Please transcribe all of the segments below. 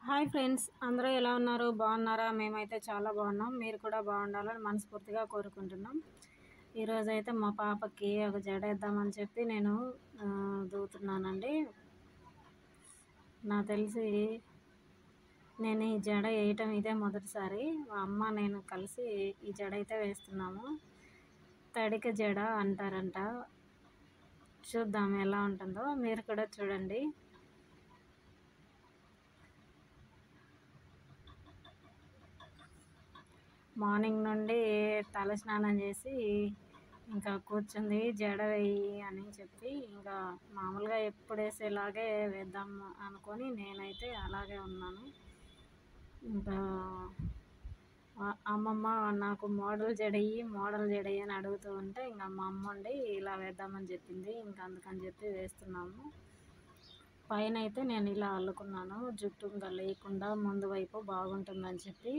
hi friends అందరూ ఎలా ఉన్నారు బాగున్నారా మేమైతే చాలా బాగున్నాం మీరు కూడా బాగుండాలని మనస్ఫూర్తిగా కోరుకుంటున్నాం ఈరోజు అయితే మా పాపకి ఒక జడ వేద్దామని చెప్పి నేను ఆ, దూతున్నానండి నాకు తెలిసి నేను ఈ జడ వేయటం ఇదే మొదటిసారి మా అమ్మ నేను కలిసి ఈ జడ అయితే వేస్తున్నాము తడిక జడ అంటారంట చూద్దాం ఎలా ఉంటుందో మీరు కూడా చూడండి మార్నింగ్ నుండి తల స్నానం చేసి ఇంకా కూర్చుంది జడ వేయి అని చెప్పి ఇంకా మామూలుగా ఎప్పుడు వేసేలాగే వేద్దాం అనుకొని నేనైతే అలాగే ఉన్నాను ఇంకా ఆ- అమ్మమ్మ నాకు మోడల్ జడయి మోడల్ జడయి అని అడుగుతూ ఉంటే ఇంకా మా అమ్మ ఉండి ఇలా వేద్దామని చెప్పింది ఇంకా అందుకని చెప్పి వేస్తున్నాము పైన అయితే నేను ఇలా అల్లుకున్నాను జుట్టు ఇంకా లేకుండా ముందు వైపు బాగుంటుందని చెప్పి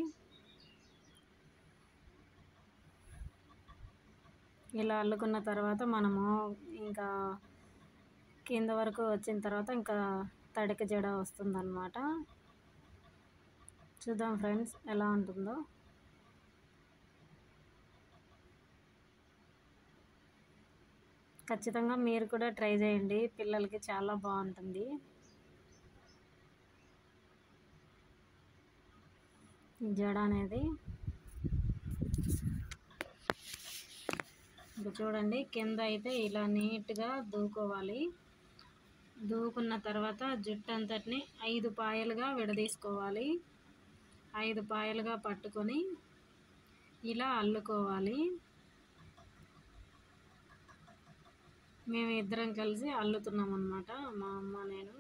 ఇలా అల్లుకున్న తర్వాత మనము ఇంకా కింద వరకు వచ్చిన తర్వాత ఇంకా తడిక జడ వస్తుందన్నమాట చూద్దాం ఫ్రెండ్స్ ఎలా ఉంటుందో ఖచ్చితంగా మీరు కూడా ట్రై చేయండి పిల్లలకి చాలా బాగుంటుంది ఈ జడ అనేది ఇంకా చూడండి కింద అయితే ఇలా నీట్గా దూకోవాలి దూకున్న తర్వాత జుట్టు అంతటిని ఐదు పాయలుగా విడదీసుకోవాలి ఐదు పాయలుగా పట్టుకొని ఇలా అల్లుకోవాలి మేము ఇద్దరం కలిసి అల్లుతున్నాం అనమాట మా అమ్మ నేను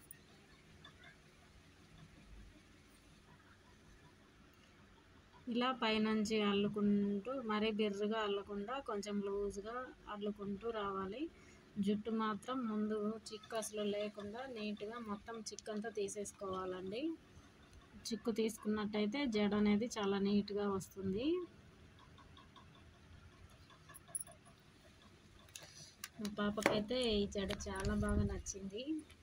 ఇలా పైనుంచి అల్లుకుంటూ మరీ బిర్రుగా అల్లకుండా కొంచెం లూజ్గా అల్లుకుంటూ రావాలి జుట్టు మాత్రం ముందు చిక్కు అసలు లేకుండా నీట్గా మొత్తం చిక్కు అంతా తీసేసుకోవాలండి చిక్కు తీసుకున్నట్టయితే జడ అనేది చాలా నీట్గా వస్తుంది మా పాపకైతే ఈ జడ చాలా బాగా నచ్చింది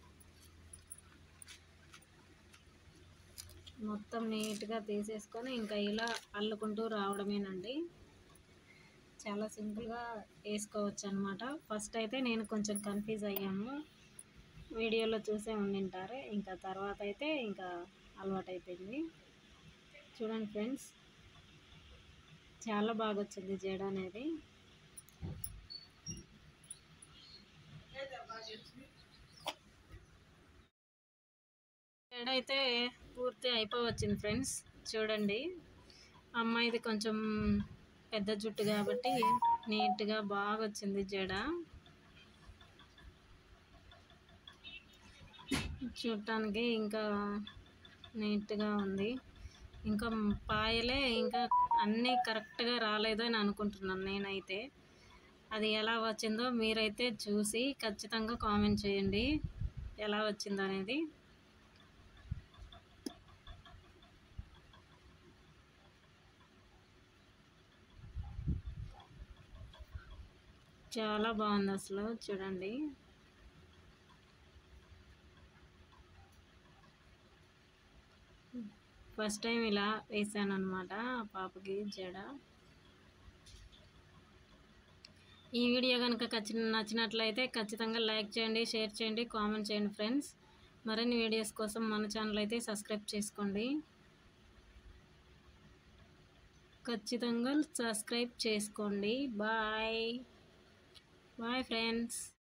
మొత్తం నీట్గా తీసేసుకొని ఇంకా ఇలా అల్లుకుంటూ రావడమేనండి చాలా సింపుల్గా వేసుకోవచ్చు అనమాట ఫస్ట్ అయితే నేను కొంచెం కన్ఫ్యూజ్ అయ్యాము వీడియోలో చూసే ఉండింటారు ఇంకా తర్వాత అయితే ఇంకా అలవాటు అయిపోయింది చూడండి ఫ్రెండ్స్ చాలా బాగా వచ్చింది జడ అనేది జడ అయితే పూర్తి అయిపోవచ్చింది ఫ్రెండ్స్ చూడండి అమ్మాయిది కొంచెం పెద్ద జుట్టు కాబట్టి నీట్గా బాగా వచ్చింది జడ చూడటానికి ఇంకా నీట్గా ఉంది ఇంకా పాయలే ఇంకా అన్నీ కరెక్ట్గా రాలేదని అనుకుంటున్నాను నేనైతే అది ఎలా వచ్చిందో మీరైతే చూసి ఖచ్చితంగా కామెంట్ చేయండి ఎలా వచ్చిందో అనేది చాలా బాగుంది అసలు చూడండి ఫస్ట్ టైం ఇలా వేసాను అనమాట పాపకి జడ ఈ వీడియో కనుక ఖచ్చి నచ్చినట్లయితే ఖచ్చితంగా లైక్ చేయండి షేర్ చేయండి కామెంట్ చేయండి ఫ్రెండ్స్ మరిన్ని వీడియోస్ కోసం మన ఛానల్ అయితే సబ్స్క్రైబ్ చేసుకోండి ఖచ్చితంగా సబ్స్క్రైబ్ చేసుకోండి బాయ్ బాయ్ ఫ్రెండ్స్